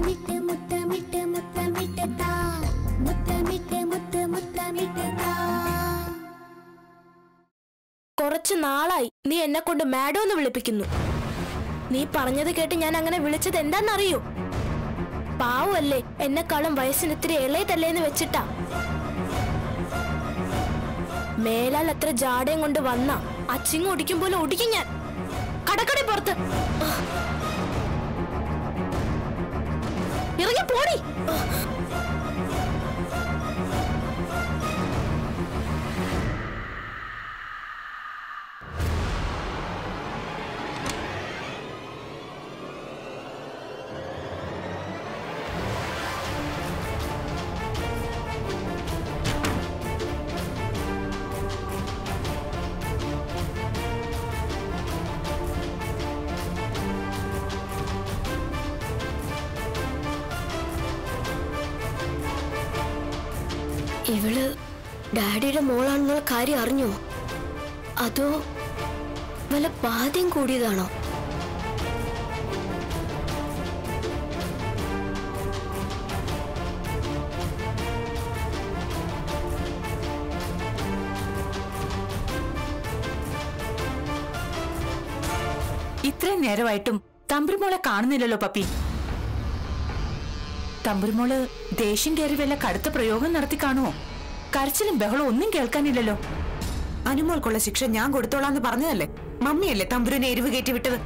മുത്തമിട്ട് മുത്തമിട്ട് മുത്തമിട്ട് താ മുത്തമിട്ട് മുത്ത് മുത്തമിട്ട് താ കുറച്ചു നാളായി നീ എന്നെ കൊണ്ട് മാഡം എന്ന് വിളിപ്പിക്കുന്നു നീ പറഞ്ഞത് കേട്ട് ഞാൻ അങ്ങനെ വിളിച്ചത് എന്താണെന്നറിയോ പാവല്ലേ എന്നെക്കാളും വയസ്സിന് ഇത്തിരി ഇളയതല്ലേന്ന് വെച്ചിട്ടാ മേലാൽ അത്ര ജാടയും കൊണ്ട് വന്ന അച്ചിങ് ഒടിക്കും പോലെ ഒടിക്കും ഞാൻ കടക്കടി പുറത്ത് ഇറങ്ങി പോടി ഇവള് ഡാഡിയുടെ മോളാണെന്നുള്ള കാര്യം അറിഞ്ഞോ അതോ വല്ല ബാധ്യം കൂടിയതാണോ ഇത്രയും നേരമായിട്ടും തമ്പുരുമോളെ കാണുന്നില്ലല്ലോ പപ്പി തമ്പുരുമോള് ദേഷ്യം കയറി വല്ല കടുത്ത പ്രയോഗം നടത്തി കാണുമോ കരച്ചിലും ബഹളവും ഒന്നും കേൾക്കാനില്ലല്ലോ അനുമോൾക്കുള്ള ശിക്ഷ ഞാൻ കൊടുത്തോളാന്ന് പറഞ്ഞതല്ലേ മമ്മിയല്ലേ തമ്പുരുനെ എരിവ് കയറ്റി വിട്ടത്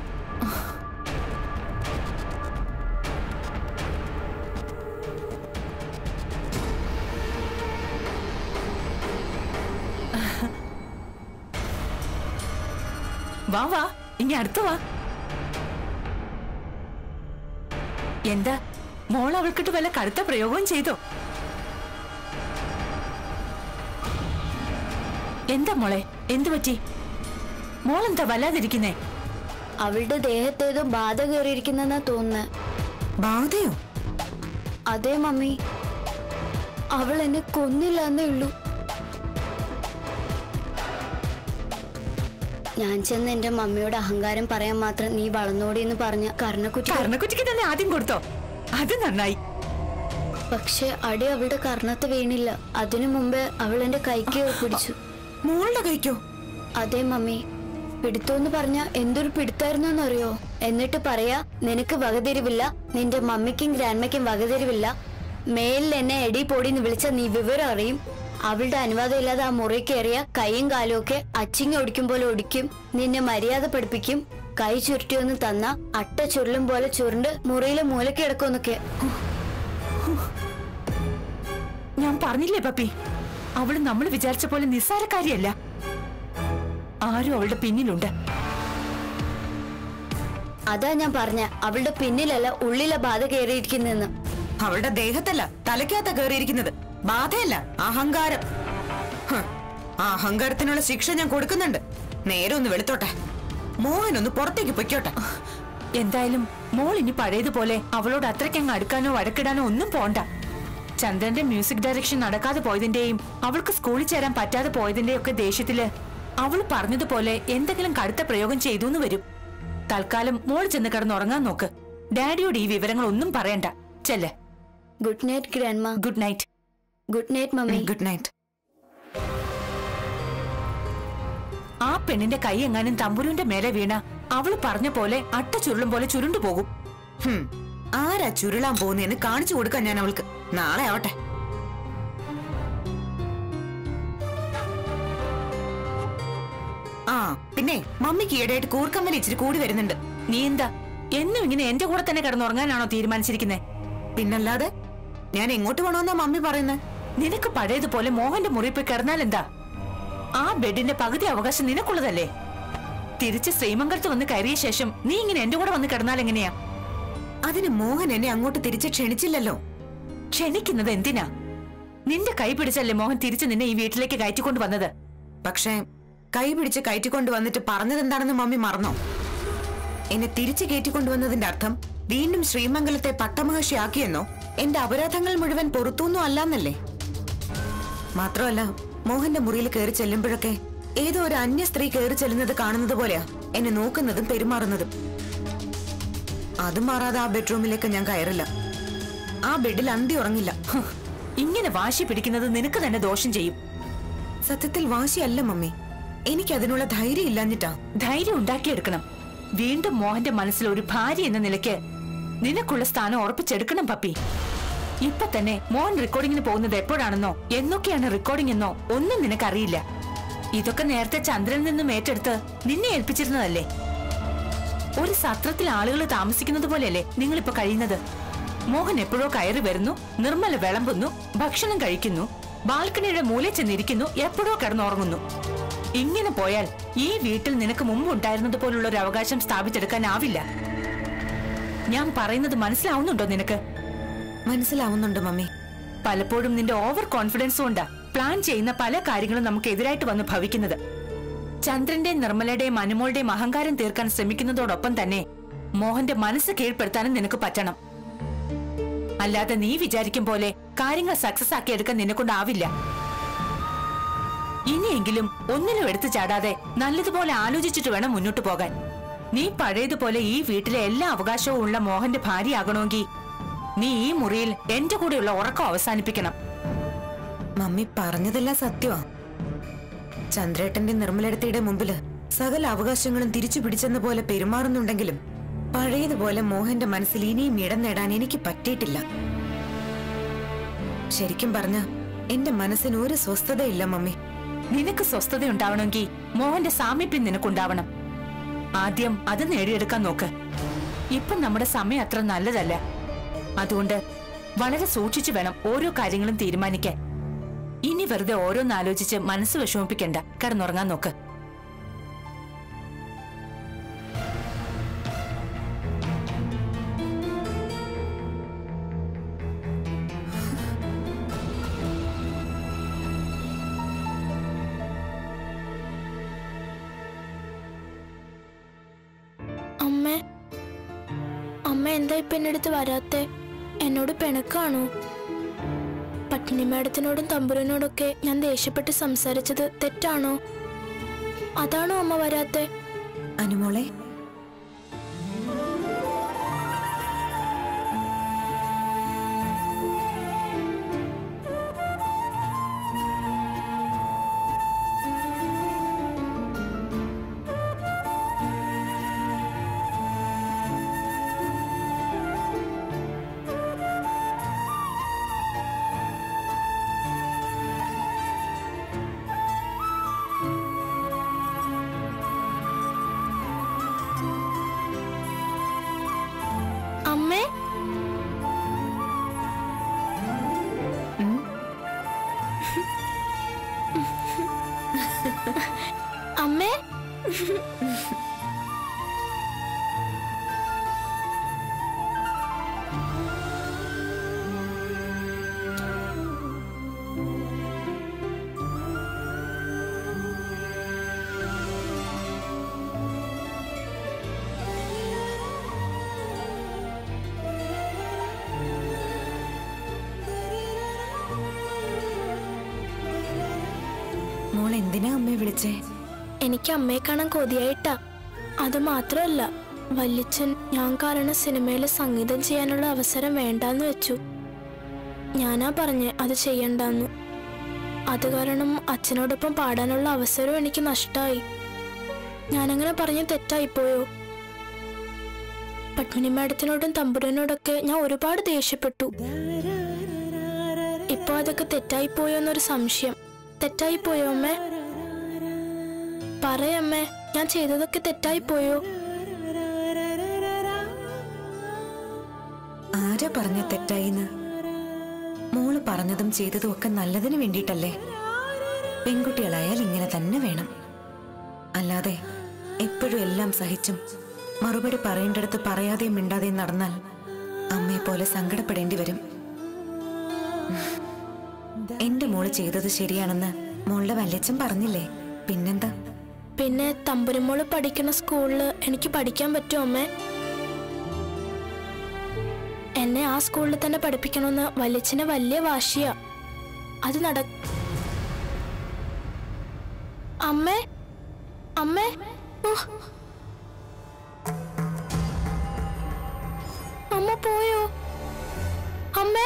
വാ വാ ഇനി അടുത്ത് വാ എന്താ മോൾ അവൾക്കിട്ട് വല്ല കടുത്ത പ്രയോഗവും ചെയ്തോ എന്താ മോളെ എന്തു പറ്റി മോളെന്താ വല്ലാതിരിക്കുന്നേ അവളുടെ ദേഹത്തേതോ ബാധ കയറിയിരിക്കുന്നെന്നാ തോന്നുന്നത് ബാധയോ അതെ മമ്മി അവൾ എന്നെ കൊന്നില്ല എന്നേ ഉള്ളൂ ഞാൻ ചെന്ന് എന്റെ മമ്മിയോട് അഹങ്കാരം പറയാൻ മാത്രം നീ വളർന്നോടി എന്ന് പറഞ്ഞ കർണക്കുറ്റി കർണക്കുറ്റിക്ക് തന്നെ ആദ്യം കൊടുത്തോ അത് നന്നായി പക്ഷെ അടി അവളുടെ കർണത്ത് വീണില്ല അതിനു മുമ്പേ അവൾ എന്റെ കൈക്ക് പിടിച്ചു മോളുടെ കൈക്കോ അതെ മമ്മി പിടുത്തോന്ന് പറഞ്ഞ എന്തൊരു പിടുത്തായിരുന്നു എന്നറിയോ എന്നിട്ട് പറയാ നിനക്ക് വകതിരിവില്ല നിന്റെ മമ്മിക്കും ഗ്രാൻമയ്ക്കും വകതിരിവില്ല മേലിൽ എന്നെ എടി പൊടിന്ന് വിളിച്ച നീ വിവരം അറിയും അവളുടെ അനുവാദം ഇല്ലാതെ ആ മുറി കയറിയ കൈയും കാലും ഒക്കെ അച്ചിങ്ങി ഒടിക്കും പോലെ ഒടിക്കും നിന്നെ മര്യാദ പഠിപ്പിക്കും കൈ ചുരുട്ടിയൊന്ന് തന്ന അട്ട ചുരുളും പോലെ ചുരുണ്ട് മുറിയിലെ മൂലക്ക് കിടക്കുമെന്നൊക്കെ ഞാൻ പറഞ്ഞില്ലേ പപ്പി അവള് നമ്മൾ വിചാരിച്ച പോലെ നിസ്സാരക്കാരിയല്ല ആരും അവളുടെ പിന്നിലുണ്ട് അതാ ഞാൻ പറഞ്ഞ അവളുടെ പിന്നിലല്ല ഉള്ളിലെ ബാധ കയറിയിരിക്കുന്നെന്ന് അവളുടെ ദേഹത്തല്ല തലയ്ക്കകത്ത കയറിയിരിക്കുന്നത് ബാധയല്ല അഹങ്കാരം ഹ്, ആ അഹങ്കാരത്തിനുള്ള ശിക്ഷ ഞാൻ കൊടുക്കുന്നുണ്ട് നേരെ ഒന്ന് വെളുത്തോട്ടെ മോഹൻ ഒന്ന് പുറത്തേക്ക് പൊയ്ക്കോട്ടെ എന്തായാലും മോൾ ഇനി പഴയതുപോലെ അവളോട് അത്രയ്ക്കങ്ങ് അടുക്കാനോ വഴക്കിടാനോ ഒന്നും പോണ്ട ചന്ദ്രന്റെ മ്യൂസിക് ഡയറക്ഷൻ നടക്കാതെ പോയതിന്റെയും അവൾക്ക് സ്കൂളിൽ ചേരാൻ പറ്റാതെ പോയതിന്റെയും ഒക്കെ ദേഷ്യത്തില് അവൾ പറഞ്ഞതുപോലെ എന്തെങ്കിലും കടുത്ത പ്രയോഗം ചെയ്തു എന്ന് വരും തൽക്കാലം മോൾ ചെന്ന് കിടന്നുറങ്ങാൻ നോക്ക് ഡാഡിയോട് ഈ വിവരങ്ങൾ ഒന്നും പറയണ്ട ചെല്ല് good night grandma good night good night mummy good night ആ പെണ്ണിന്റെ കൈ എങ്ങാനും തമ്പുരുവിന്റെ മേലെ വീണ അവള് പറഞ്ഞ പോലെ അട്ട ചുരുളും പോലെ ചുരുണ്ടു പോകും ഹും, ആരാ ചുരുളാൻ പോകുന്നതെന്ന് കാണിച്ചു കൊടുക്കാൻ ഞാൻ അവൾക്ക് നാളെ ആവട്ടെ ആ പിന്നെ മമ്മിക്ക് ഈയിടെയായിട്ട് കൂർക്കമ്മൽ ഇച്ചിരി കൂടി വരുന്നുണ്ട് നീ എന്താ എന്നും ഇങ്ങനെ എന്റെ കൂടെ തന്നെ കിടന്നുറങ്ങാനാണോ തീരുമാനിച്ചിരിക്കുന്നേ പിന്നല്ലാതെ ഞാൻ എങ്ങോട്ട് വേണമെന്നാ മമ്മി പറയുന്നത് നിനക്ക് പഴയതുപോലെ മോഹന്റെ മുറി പോയി കിടന്നാൽ എന്താ ആ ബെഡിന്റെ പകുതി അവകാശം നിനക്കുള്ളതല്ലേ തിരിച്ച് ശ്രീമംഗലത്ത് വന്ന് കയറിയ ശേഷം നീ ഇങ്ങനെ എന്റെ കൂടെ വന്ന് കിടന്നാൽ എങ്ങനെയാ അതിന് മോഹൻ എന്നെ അങ്ങോട്ട് തിരിച്ച് ക്ഷണിച്ചില്ലല്ലോ ക്ഷണിക്കുന്നത് എന്തിനാ നിന്റെ കൈ പിടിച്ചല്ലേ മോഹൻ തിരിച്ച് നിന്നെ ഈ വീട്ടിലേക്ക് കയറ്റിക്കൊണ്ട് വന്നത് പക്ഷേ കൈ പിടിച്ച് കയറ്റിക്കൊണ്ട് വന്നിട്ട് പറഞ്ഞതെന്താണെന്ന് മമ്മി മറന്നോ എന്നെ തിരിച്ചു കയറ്റിക്കൊണ്ടുവന്നതിന്റെ അർത്ഥം വീണ്ടും ശ്രീമംഗലത്തെ പട്ടമഹർഷിയാക്കിയെന്നോ എന്റെ അപരാധങ്ങൾ മുഴുവൻ പൊറത്തുനിന്നും അല്ലാന്നല്ലേ മാത്രമല്ല മോഹന്റെ മുറിയിൽ കയറി ചെല്ലുമ്പോഴൊക്കെ ഏതോ ഒരു അന്യ സ്ത്രീ കയറി ചെല്ലുന്നത് കാണുന്നത് പോലെയാ എന്നെ നോക്കുന്നതും പെരുമാറുന്നതും അതും മാറാതെ ആ ബെഡ്റൂമിലേക്ക് ഞാൻ കയറില്ല ആ ബെഡിൽ അന്തി ഉറങ്ങില്ല ഹ്, ഇങ്ങനെ വാശി പിടിക്കുന്നത് നിനക്ക് തന്നെ ദോഷം ചെയ്യും സത്യത്തിൽ വാശിയല്ല മമ്മി എനിക്ക് അതിനുള്ള ധൈര്യം ഇല്ലാഞ്ഞിട്ടാ ധൈര്യം ഉണ്ടാക്കിയെടുക്കണം വീണ്ടും മോഹന്റെ മനസ്സിൽ ഒരു ഭാര്യ എന്ന നിലയ്ക്ക് നിനക്കുള്ള സ്ഥാനം ഉറപ്പിച്ചെടുക്കണം പപ്പി ഇപ്പൊ തന്നെ മോഹൻ റെക്കോർഡിങ്ങിന് പോകുന്നത് എപ്പോഴാണെന്നോ എന്നൊക്കെയാണ് റെക്കോർഡിംഗ് എന്നോ ഒന്നും നിനക്കറിയില്ല ഇതൊക്കെ നേരത്തെ ചന്ദ്രനിൽ നിന്നും ഏറ്റെടുത്ത് നിന്നെ ഏൽപ്പിച്ചിരുന്നതല്ലേ ഒരു സത്രത്തിൽ ആളുകൾ താമസിക്കുന്നത് പോലെയല്ലേ നിങ്ങളിപ്പോ കഴിയുന്നത് മോഹൻ എപ്പോഴോ കയറി വരുന്നു നിർമ്മല വിളമ്പുന്നു ഭക്ഷണം കഴിക്കുന്നു ബാൽക്കണിയുടെ മൂലയിൽ ചെന്നിരിക്കുന്നു എപ്പോഴോ കിടന്നുറങ്ങുന്നു ഇങ്ങനെ പോയാൽ ഈ വീട്ടിൽ നിനക്ക് മുമ്പ് ഉണ്ടായിരുന്നത് പോലുള്ള ഒരു അവകാശം സ്ഥാപിച്ചെടുക്കാനാവില്ല ഞാൻ പറയുന്നത് മനസ്സിലാവുന്നുണ്ടോ നിനക്ക് മനസ്സിലാവുന്നുണ്ട് മമ്മി പലപ്പോഴും നിന്റെ ഓവർ കോൺഫിഡൻസ് കൊണ്ടാ പ്ലാൻ ചെയ്യുന്ന പല കാര്യങ്ങളും നമുക്ക് എതിരായിട്ട് വന്ന് ഭവിക്കുന്നത് ചന്ദ്രന്റെയും നിർമ്മലയുടെയും അനുമോളുടെയും അഹങ്കാരം തീർക്കാൻ ശ്രമിക്കുന്നതോടൊപ്പം തന്നെ മോഹന്റെ മനസ്സ് കീഴ്പ്പെടുത്താനും നിനക്ക് പറ്റണം അല്ലാതെ നീ വിചാരിക്കും പോലെ കാര്യങ്ങൾ സക്സസ് ആക്കി എടുക്കാൻ നിന്നെ കൊണ്ടാവില്ല ഇനിയെങ്കിലും ഒന്നിനും എടുത്തു ചാടാതെ നല്ലതുപോലെ ആലോചിച്ചിട്ട് വേണം മുന്നോട്ട് പോകാൻ നീ പഴയതുപോലെ ഈ വീട്ടിലെ എല്ലാ അവകാശവും ഉള്ള മോഹന്റെ ഭാര്യയാകണമെങ്കിൽ നീ ഈ മുറിയിൽ എന്റെ കൂടെയുള്ള ഉറക്കം അവസാനിപ്പിക്കണം മമ്മി പറഞ്ഞതെല്ലാം സത്യമാ ചന്ദ്രേട്ടന്റെ നിർമ്മലടത്തിയുടെ മുമ്പില് സകല അവകാശങ്ങളും തിരിച്ചു പിടിച്ചെന്ന പോലെ പെരുമാറുന്നുണ്ടെങ്കിലും പഴയതുപോലെ മോഹന്റെ മനസ്സിൽ ഇനിയും ഇടം നേടാൻ എനിക്ക് പറ്റിയിട്ടില്ല ശരിക്കും പറഞ്ഞ എന്റെ മനസ്സിന് ഒരു സ്വസ്ഥതയില്ല മമ്മി നിനക്ക് സ്വസ്ഥത ഉണ്ടാവണമെങ്കിൽ മോഹന്റെ സാമീപ്യം നിനക്കുണ്ടാവണം ആദ്യം അത് നേടിയെടുക്കാൻ നോക്ക് ഇപ്പം നമ്മുടെ സമയം അത്ര നല്ലതല്ല അതുകൊണ്ട് വളരെ സൂക്ഷിച്ചു വേണം ഓരോ കാര്യങ്ങളും തീരുമാനിക്കാൻ ഇനി വെറുതെ ഓരോന്നാലോചിച്ച് മനസ്സ് വിഷമിപ്പിക്കണ്ട കിടന്നുറങ്ങാൻ നോക്ക് അമ്മ അമ്മ എന്താ ഇപ്പൊ എന്റെ അടുത്ത് വരാത്തെ എന്നോട് പിണക്കാണോ പട്ടിണി മാഡത്തിനോടും തമ്പുരനോടൊക്കെ ഞാൻ ദേഷ്യപ്പെട്ട് സംസാരിച്ചത് തെറ്റാണോ അതാണോ അമ്മ വരാത്തെ അനുമോളെ അമ്മേ അമ്മേ മോൾ എന്തിനാ അമ്മയെ വിളിച്ചേ എനിക്ക് അമ്മയെ കാണാൻ കൊതിയായിട്ടാ അത് മാത്രമല്ല വല്യച്ഛൻ ഞാൻ കാരണം സിനിമയിൽ സംഗീതം ചെയ്യാനുള്ള അവസരം വേണ്ടാന്ന് വെച്ചു ഞാനാ പറഞ്ഞേ അത് ചെയ്യണ്ടെന്ന് അത് കാരണം അച്ഛനോടൊപ്പം പാടാനുള്ള അവസരവും എനിക്ക് നഷ്ടമായി ഞാനങ്ങനെ പറഞ്ഞ് തെറ്റായിപ്പോയോ പത്മിനി മാഡത്തിനോടും തമ്പുരനോടൊക്കെ ഞാൻ ഒരുപാട് ദേഷ്യപ്പെട്ടു ഇപ്പൊ അതൊക്കെ തെറ്റായിപ്പോയോ എന്നൊരു സംശയം തെറ്റായിപ്പോയോ അമ്മേ പറയമ്മേ ഞാൻ ചെയ്തതൊക്കെ തെറ്റായിപ്പോയോ ആരാ പറഞ്ഞ തെറ്റായിന്ന് മോള് പറഞ്ഞതും ചെയ്തതും ഒക്കെ നല്ലതിന് വേണ്ടിയിട്ടല്ലേ പെൺകുട്ടികളായാൽ ഇങ്ങനെ തന്നെ വേണം അല്ലാതെ എപ്പോഴും എല്ലാം സഹിച്ചും മറുപടി പറയേണ്ടടുത്ത് പറയാതെയും മിണ്ടാതെയും നടന്നാൽ അമ്മയെ പോലെ സങ്കടപ്പെടേണ്ടി വരും എന്റെ മോള് ചെയ്തത് ശരിയാണെന്ന് മോളുടെ വല്യച്ഛൻ പറഞ്ഞില്ലേ പിന്നെന്താ പിന്നെ തമ്പുരുമോള് പഠിക്കുന്ന സ്കൂളിൽ എനിക്ക് പഠിക്കാൻ പറ്റുമോ അമ്മേ എന്നെ ആ സ്കൂളിൽ തന്നെ പഠിപ്പിക്കണമെന്ന് വല്യച്ഛന് വലിയ വാശിയാ അത് നട അമ്മേ അമ്മേ ഉഹ്. അമ്മ പോയോ അമ്മ അമ്മേ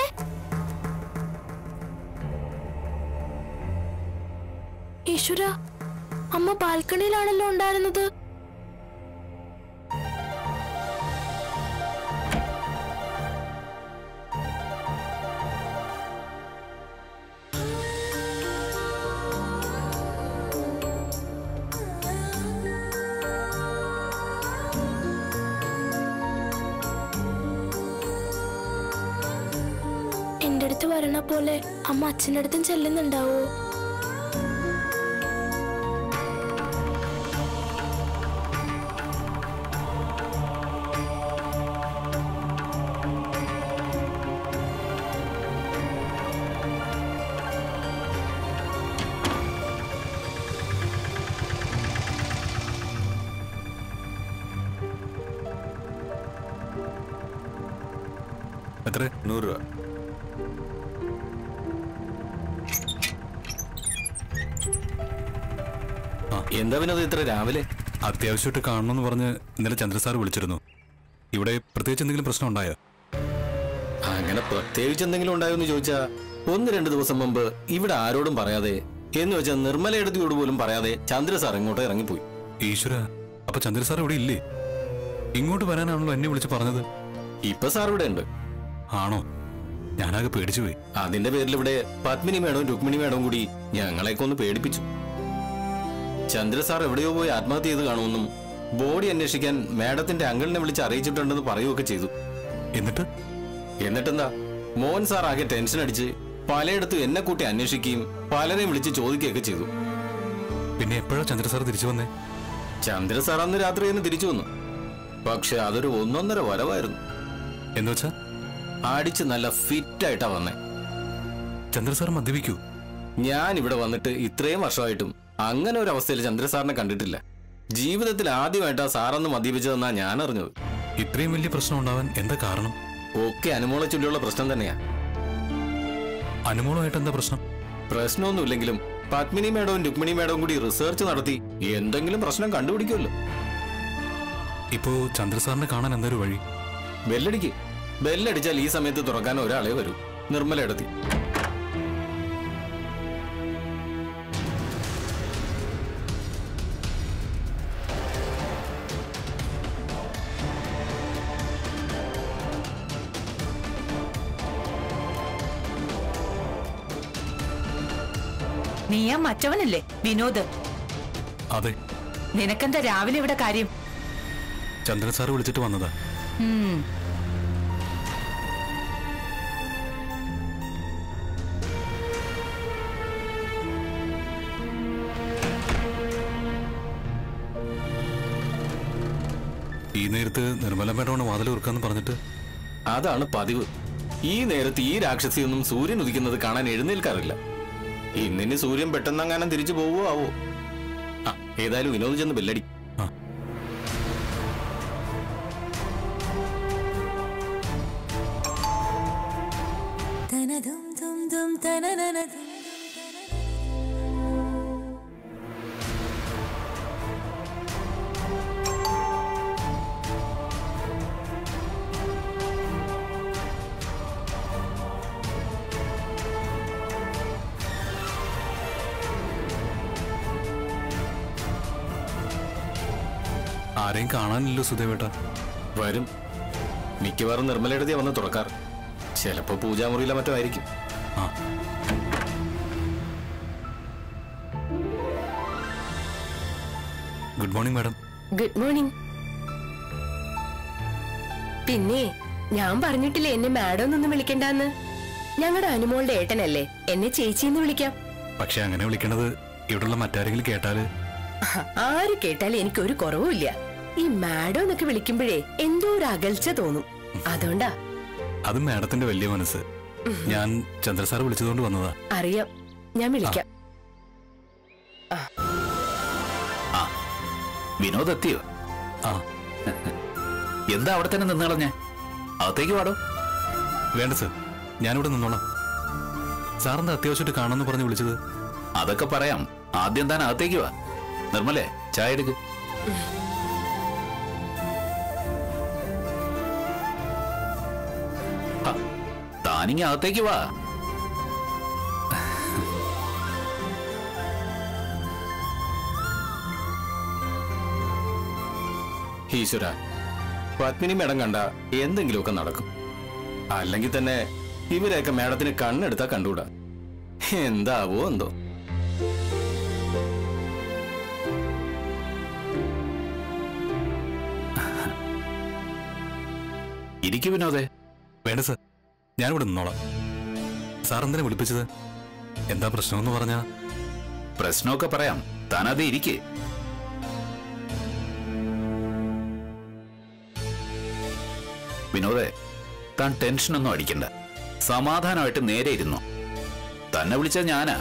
ഈശ്വര അമ്മ ബാൽക്കണിയിലാണല്ലോ ഉണ്ടായിരുന്നത് എന്റെ അടുത്ത് വരണ പോലെ അമ്മ അച്ഛൻ്റെ അടുത്തും ചെല്ലുന്നുണ്ടാവോ എത്ര നൂറ് രൂപ എന്താ വിനോദം ഇത്ര രാവിലെ അത്യാവശ്യമായിട്ട് കാണണമെന്ന് പറഞ്ഞ് ഇന്നലെ ചന്ദ്ര സാർ വിളിച്ചിരുന്നു ഇവിടെ പ്രത്യേകിച്ച് എന്തെങ്കിലും പ്രശ്നം ഉണ്ടായോ അങ്ങനെ പ്രത്യേകിച്ച് എന്തെങ്കിലും ഉണ്ടായോ എന്ന് ചോദിച്ചാ ഒന്ന് രണ്ട് ദിവസം മുമ്പ് ഇവിടെ ആരോടും പറയാതെ എന്ന് വെച്ചാൽ നിർമ്മലയെടുത്തിയോട് പോലും പറയാതെ ചന്ദ്ര സാർ ഇങ്ങോട്ട് ഇറങ്ങിപ്പോയി ഈശ്വര അപ്പൊ ചന്ദ്ര സാർ ഇവിടെ ഇല്ലേ ഇങ്ങോട്ട് വരാനാണല്ലോ എന്നെ വിളിച്ച് പറഞ്ഞത് ഇപ്പൊ സാർ ഇവിടെ ഉണ്ട് ആണോ ഞാനാകെ പേടിച്ചു പോയി അതിന്റെ പേരിൽ ഇവിടെ പത്മിനി മേഡവും രുക്മിണി മേഡവും കൂടി ഞങ്ങളെയൊക്കെ ഒന്ന് പേടിപ്പിച്ചു ചന്ദ്ര സാർ എവിടെയോ പോയി ആത്മഹത്യ ചെയ്ത് കാണുമെന്നും ബോഡി അന്വേഷിക്കാൻ മേഡത്തിന്റെ അങ്കിളിനെ വിളിച്ച് അറിയിച്ചിട്ടുണ്ടെന്ന് പറയുകയൊക്കെ ചെയ്തു എന്നിട്ട് എന്നിട്ടെന്താ മോഹൻ സാർ ആകെ ടെൻഷൻ അടിച്ച് പലയിടത്തും എന്നെ കൂട്ടി അന്വേഷിക്കുകയും പലരെയും വിളിച്ച് ചോദിക്കുകയൊക്കെ ചെയ്തു പിന്നെ എപ്പോഴാ ചന്ദ്ര സാർ തിരിച്ചു വന്നേ ചന്ദ്ര സാർ അന്ന് രാത്രി തന്നെ തിരിച്ചു വന്നു പക്ഷെ അതൊരു ഒന്നൊന്നര വരവായിരുന്നു എന്ന് വെച്ചാ അടിച്ച് നല്ല ഫിറ്റായിട്ടാ വന്നേ ചന്ദ്ര സാർ മദ്യപിക്കൂ ഞാൻ ഇവിടെ വന്നിട്ട് ഇത്രയും വർഷമായിട്ടും അങ്ങനെ ഒരു അവസ്ഥയിൽ ചന്ദ്ര സാറിനെ കണ്ടിട്ടില്ല ജീവിതത്തിൽ ആദ്യമായിട്ടാ സാറന്ന് മദ്യപിച്ചതെന്നാ ഞാൻ അറിഞ്ഞത് ഇത്രയും വലിയ പ്രശ്നം ഉണ്ടാവാൻ എന്താ കാരണം ഒക്കെ അനുമോളെ ചൊല്ലിയുള്ള പ്രശ്നം തന്നെയാ അനുമോളമായിട്ട് എന്താ പ്രശ്നം പ്രശ്നമൊന്നുമില്ലെങ്കിലും പത്മിനി മേഡവും രുക്മിണി മേഡവും കൂടി റിസർച്ച് നടത്തി എന്തെങ്കിലും പ്രശ്നം കണ്ടുപിടിക്കുമല്ലോ ഇപ്പോ ചന്ദ്ര സാറിനെ കാണാൻ എന്തൊരു വഴി ബെല്ലടിക്ക് ബെല്ലടിച്ചാൽ ഈ സമയത്ത് തുറക്കാൻ ഒരാളെ വരൂ നിർമ്മല എടുത്തി നീയാ മറ്റവനല്ലേ വിനോദ് അതെ നിനക്കെന്താ രാവിലെ ഇവിടെ കാര്യം ചന്ദ്രൻ സാർ വിളിച്ചിട്ട് വന്നതാ ഉം. ഈ നേരത്ത് നിർമ്മല മേഡമാണ് വാതിൽ ഉറക്കാന്ന് പറഞ്ഞിട്ട് അതാണ് പതിവ് ഈ നേരത്ത് ഈ രാക്ഷസിയൊന്നും സൂര്യൻ ഉദിക്കുന്നത് കാണാൻ എഴുന്നേൽക്കാറില്ല ഇന്നിനി സൂര്യൻ പെട്ടെന്നങ്ങാനും തിരിച്ചു പോവോ ആവോ ആ ഏതായാലും വിനോദ് ചെന്ന് ബെല്ലടി ആ ആരെയും കാണാനില്ലല്ലോ സുധേവേട്ട വരും മിക്കവാറും നിർമ്മലയെടുത്തിയാ വന്ന് തുറക്കാറ് ചിലപ്പോ പൂജാമുറിയിലെ മറ്റോ ആയിരിക്കും ആ good morning madam good morning പിന്നെ ഞാൻ പറഞ്ഞിട്ടില്ലേ എന്നെ മാഡം എന്നൊന്നും വിളിക്കണ്ടെന്ന് ഞങ്ങളുടെ അനുമോളുടെ ഏട്ടനല്ലേ എന്നെ ചേച്ചിന്ന് വിളിക്കാം പക്ഷെ അങ്ങനെ വിളിക്കണത് ഇവിടെയുള്ള മറ്റാരെങ്കിലും കേട്ടാല് ആര് കേട്ടാലും എനിക്ക് ഒരു കുറവുമില്ല ഈ മാഡം എന്നൊക്കെ വിളിക്കുമ്പോഴേ എന്തോ ഒരു അകൽച്ച തോന്നും അതുകൊണ്ടാ അത് മാഡത്തിന്റെ വലിയ മനസ്സ് ഞാൻ ചന്ദ്ര സാർ വിളിച്ചതുകൊണ്ട് വന്നതാ അറിയാം ഞാൻ വിളിക്കാം വിനോദ് എത്തിയോ ആ എന്താ അവിടെ തന്നെ നിന്നളഞ്ഞേ അകത്തേക്ക് പാടോ വേണ്ട സർ ഞാനിവിടെ നിന്നോളാം സാറിന്റെ അത്യാവശ്യമായിട്ട് കാണാമെന്ന് പറഞ്ഞ് വിളിച്ചത് അതൊക്കെ പറയാം ആദ്യം താൻ അകത്തേക്ക് വാ നിർമ്മലേ ചായ എടുക്ക് ഹ, താൻ താനിങ്ങ അകത്തേക്ക് വാ ഈശ്വര പത്മിനി മേഡം കണ്ട എന്തെങ്കിലുമൊക്കെ നടക്കും അല്ലെങ്കിൽ തന്നെ ഇവരെയൊക്കെ മേഡത്തിന് കണ്ണെടുത്താ കണ്ടുകൂടാ എന്താവോ എന്തോ ഇരിക്കു വിനോദേ വേണ്ട സർ ഞാനിവിടെ നിന്നോളാം സാർ എന്തിനാ വിളിപ്പിച്ചത് എന്താ പ്രശ്നമെന്ന് പറഞ്ഞാ പ്രശ്നമൊക്കെ പറയാം താനത് ഇരിക്കേ വിനോദേ താൻ ടെൻഷനൊന്നും അടിക്കണ്ട സമാധാനമായിട്ട് നേരെ ഇരുന്നു തന്നെ വിളിച്ചത് ഞാനാ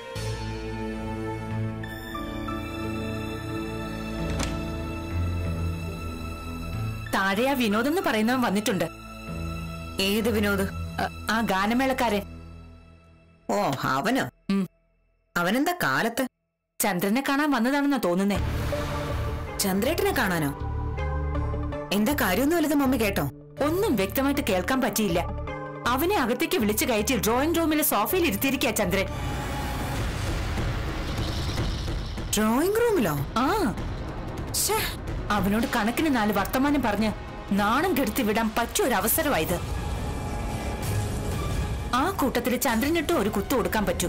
താഴെ ആ വിനോദ് എന്ന് പറയുന്നവൻ വന്നിട്ടുണ്ട് ഏത് വിനോദ് അ- ആ ഗാനമേളക്കാരൻ ഓ അവനോ ഉം. അവനെന്താ കാലത്ത് ചന്ദ്രനെ കാണാൻ വന്നതാണെന്നാ തോന്നുന്നേ ചന്ദ്രേട്ടനെ കാണാനോ എന്താ കാര്യമൊന്നും വലുത് മമ്മി കേട്ടോ ഒന്നും വ്യക്തമായിട്ട് കേൾക്കാൻ പറ്റിയില്ല അവനെ അകത്തേക്ക് വിളിച്ചു കയറ്റി ഡ്രോയിങ് റൂമിലെ സോഫയിൽ ഇരുത്തിയിരിക്കുക ചന്ദ്രൻ ഡ്രോയിങ് റൂമിലോ ആ ശ്ശേ, അവനോട് കണക്കിന് നാല് വർത്തമാനം പറഞ്ഞ് നാണം കെടുത്തി വിടാൻ പറ്റിയ ഒരു അവസരമായത് ആ കൂട്ടത്തിൽ ചന്ദ്രനിട്ടും ഒരു കുത്തു കൊടുക്കാൻ പറ്റൂ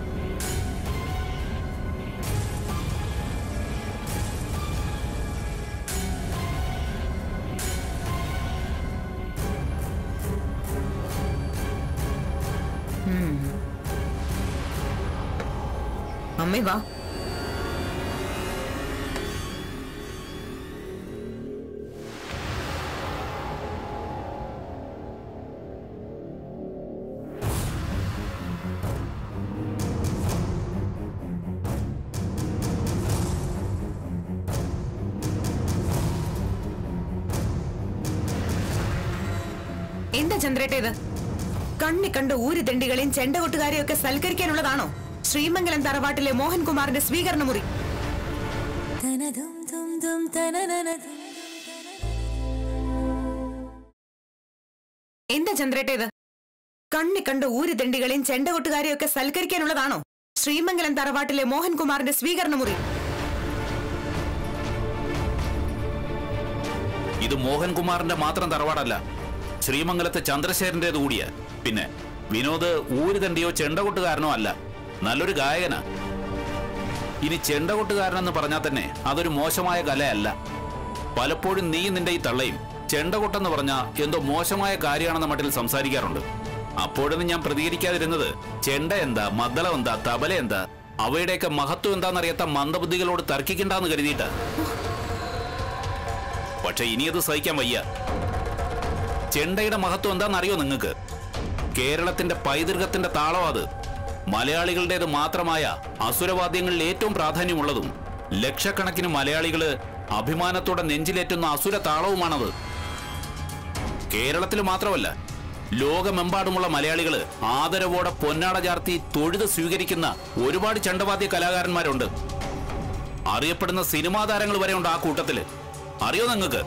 മമ്മി വാ എന്താ ചന്ദ്രേട്ട ഇത് കണ്ണി കണ്ട ഊര് ദണ്ഡികളെയും ചെണ്ടകൊട്ടുകാരെയും ഒക്കെ സൽക്കരിക്കാനുള്ളതാണോ ശ്രീമംഗലം തറവാട്ടിലെ മോഹൻകുമാറിന്റെ സ്വീകരണ മുറി എന്താ ചന്ദ്രേട്ട ഇത് കണ്ണി കണ്ട ഊര് ദണ്ഡികളെയും ചെണ്ടകൊട്ടുകാരെയും ഒക്കെ സൽക്കരിക്കാനുള്ളതാണോ ശ്രീമംഗലം തറവാട്ടിലെ മോഹൻകുമാറിന്റെ സ്വീകരണ മുറി ഇത് മോഹൻകുമാറിന്റെ മാത്രം തറവാടല്ല ശ്രീമംഗലത്തെ ചന്ദ്രശേഖരന്റേത് കൂടിയ പിന്നെ വിനോദ് ഊരുതണ്ടിയോ ചെണ്ടകൊട്ടുകാരനോ അല്ല നല്ലൊരു ഗായകനാ ഇനി ചെണ്ടകൊട്ടുകാരനെന്ന് പറഞ്ഞാൽ തന്നെ അതൊരു മോശമായ കലയല്ല പലപ്പോഴും നീ നിന്റെ ഈ തള്ളയും ചെണ്ടകൊട്ടെന്ന് പറഞ്ഞ എന്തോ മോശമായ കാര്യമാണെന്ന മട്ടിൽ സംസാരിക്കാറുണ്ട് അപ്പോഴൊന്നും ഞാൻ പ്രതികരിക്കാതിരുന്നത് ചെണ്ട എന്താ മദ്ദളം എന്താ തബല എന്താ അവയുടെയൊക്കെ മഹത്വം എന്താണെന്നറിയാത്ത മന്ദബുദ്ധികളോട് തർക്കിക്കണ്ടെന്ന് കരുതിയിട്ടാ പക്ഷെ ഇനിയത് സഹിക്കാൻ വയ്യ ചെണ്ടയുടെ മഹത്വം എന്താണെന്നറിയോ നിങ്ങൾക്ക് കേരളത്തിന്റെ പൈതൃകത്തിന്റെ താളം അത് മലയാളികളുടേത് മാത്രമായ അസുരവാദ്യങ്ങളിൽ ഏറ്റവും പ്രാധാന്യമുള്ളതും ലക്ഷക്കണക്കിന് മലയാളികള് അഭിമാനത്തോടെ നെഞ്ചിലേറ്റുന്ന അസുര താളവുമാണത് കേരളത്തിൽ മാത്രമല്ല ലോകമെമ്പാടുമുള്ള മലയാളികള് ആദരവോടെ പൊന്നാട ചാർത്തി തൊഴുത് സ്വീകരിക്കുന്ന ഒരുപാട് ചെണ്ടവാദ്യ കലാകാരന്മാരുണ്ട് അറിയപ്പെടുന്ന സിനിമാ താരങ്ങൾ വരെ ഉണ്ട് ആ കൂട്ടത്തില് അറിയോ നിങ്ങൾക്ക്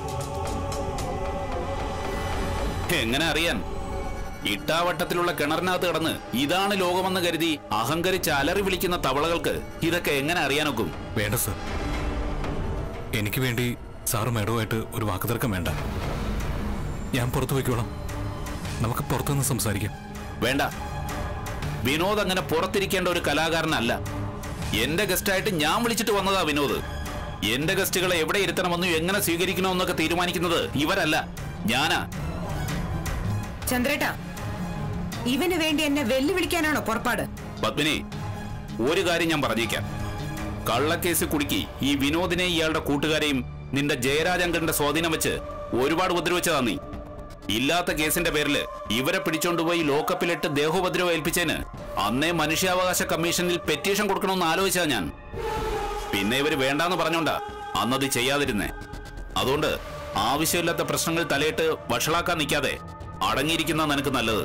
എങ്ങനെ അറിയാൻ ഇട്ടാവട്ടത്തിലുള്ള കിണറിനകത്ത് കിടന്ന് ഇതാണ് ലോകമെന്ന് കരുതി അഹങ്കരിച്ച് അലറി വിളിക്കുന്ന തവളകൾക്ക് ഇതൊക്കെ എങ്ങനെ അറിയാനൊക്കും വേണ്ട സർ എനിക്ക് വേണ്ടി സാറ് മേഡവുമായിട്ട് ഒരു വാക്കുതർക്കം വേണ്ട ഞാൻ പുറത്തു പോയിക്കോളാം നമുക്ക് പുറത്തുനിന്ന് സംസാരിക്കാം വേണ്ട വിനോദ് അങ്ങനെ പുറത്തിരിക്കേണ്ട ഒരു കലാകാരനല്ല എന്റെ ഗസ്റ്റായിട്ട് ഞാൻ വിളിച്ചിട്ട് വന്നതാ വിനോദ് എന്റെ ഗസ്റ്റുകളെ എവിടെ ഇരുത്തണമെന്നും എങ്ങനെ സ്വീകരിക്കണമെന്നൊക്കെ തീരുമാനിക്കുന്നത് ഇവരല്ല ഞാനാ ചന്ദ്രേട്ട ഇവന് വേണ്ടി എന്നെ വെല്ലുവിളിക്കാനാണോ പുറപ്പാട് പത്മിനി ഒരു കാര്യം ഞാൻ പറഞ്ഞേക്കാം കള്ളക്കേസ് കുടുക്കി ഈ വിനോദിനെ ഇയാളുടെ കൂട്ടുകാരെയും നിന്റെ ജയരാജങ്കറിന്റെ സ്വാധീനം വെച്ച് ഒരുപാട് ഉപദ്രവിച്ചതാ നീ ഇല്ലാത്ത കേസിന്റെ പേരില് ഇവരെ പിടിച്ചോണ്ടുപോയി ലോക്കപ്പിലിട്ട് ദേഹോപദ്രവം ഏൽപ്പിച്ചതിന് അന്നേ മനുഷ്യാവകാശ കമ്മീഷനിൽ പെറ്റീഷൻ കൊടുക്കണമെന്ന് ആലോചിച്ചാ ഞാൻ പിന്നെ ഇവര് വേണ്ടാന്ന് പറഞ്ഞോണ്ടാ അന്നത് ചെയ്യാതിരുന്നേ അതുകൊണ്ട് ആവശ്യമില്ലാത്ത പ്രശ്നങ്ങൾ തലയിട്ട് വഷളാക്കാൻ നിൽക്കാതെ അടങ്ങിയിരിക്കുന്ന നിനക്ക് നല്ലത്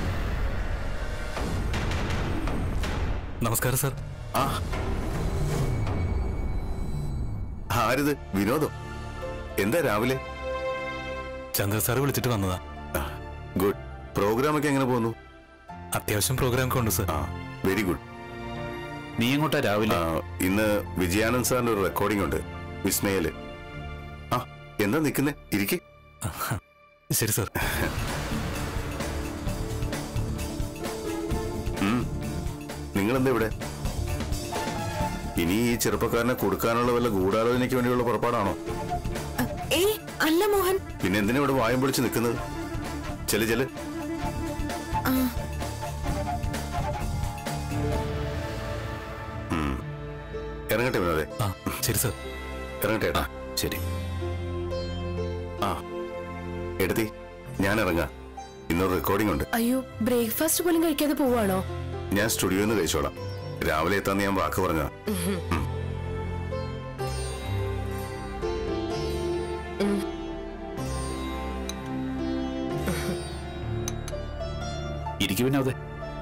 നമസ്കാരം സർ ആ ആരിത് വിനോദോ എന്താ രാവിലെ ചന്ദ്ര സാറ് വിളിച്ചിട്ട് വന്നതാ ഗുഡ് പ്രോഗ്രാം ഒക്കെ എങ്ങനെ പോകുന്നു അത്യാവശ്യം പ്രോഗ്രാം ഒക്കെ ഉണ്ട് സർ ആ വെരി ഗുഡ് നീ എങ്ങോട്ടാ രാവിലെ ഇന്ന് വിജയാനന്ദ് സാറിന്റെ ഒരു റെക്കോർഡിംഗ് ഉണ്ട് വിസ്മയില് ആ എന്താ നിക്കുന്നേ ഇരിക്കെ ശരി സർ നിങ്ങൾ എന്താ ഇവിടെ ഇനി ഈ ചെറുപ്പക്കാരനെ കൊടുക്കാനുള്ള വല്ല ഗൂഢാലോചനയ്ക്ക് വേണ്ടിയുള്ള പുറപ്പാടാണോ ഏയ് അല്ല മോഹൻ പിന്നെ എന്തിനാ ഇവിടെ വായം പൊളിച്ച് നിൽക്കുന്നത് ചെല് ചെല് ഉം. ഇറങ്ങട്ടെ വിനോദേ ആ ശരി സർ ഇറങ്ങട്ടെ ഏട്ടാ ശരി ആ എടുത്തി ഞാൻ ഇറങ്ങാം ഇന്നൊരു റെക്കോർഡിംഗ് ഉണ്ട് അയ്യോ ബ്രേക്ക്ഫാസ്റ്റ് പോലും കഴിക്കാതെ പോവാണോ ഞാൻ സ്റ്റുഡിയോയിൽ നിന്ന് കഴിച്ചോളാം രാവിലെ എത്താന്ന് ഞാൻ വാക്ക് പറഞ്ഞ ഇരിക്കും വിനോദേ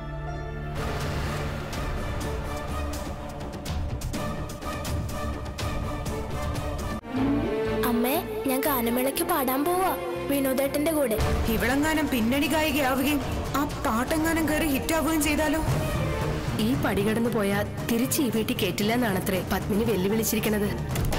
അമ്മേ ഞാൻ ഗാനമേളയ്ക്ക് പാടാൻ പോവാ വിനോദേട്ടന്റെ കൂടെ ഇവളെങ്ങാനും പിന്നണി ഗായികയാവുകയും ആ പാട്ടെങ്ങാനും കയറി ഹിറ്റാവുകയും ചെയ്താലോ ഈ പടി കടന്നു പോയാൽ തിരിച്ച് ഈ വീട്ടിൽ കേറ്റില്ല എന്നാണത്രേ പത്മിനി വെല്ലുവിളിച്ചിരിക്കണത്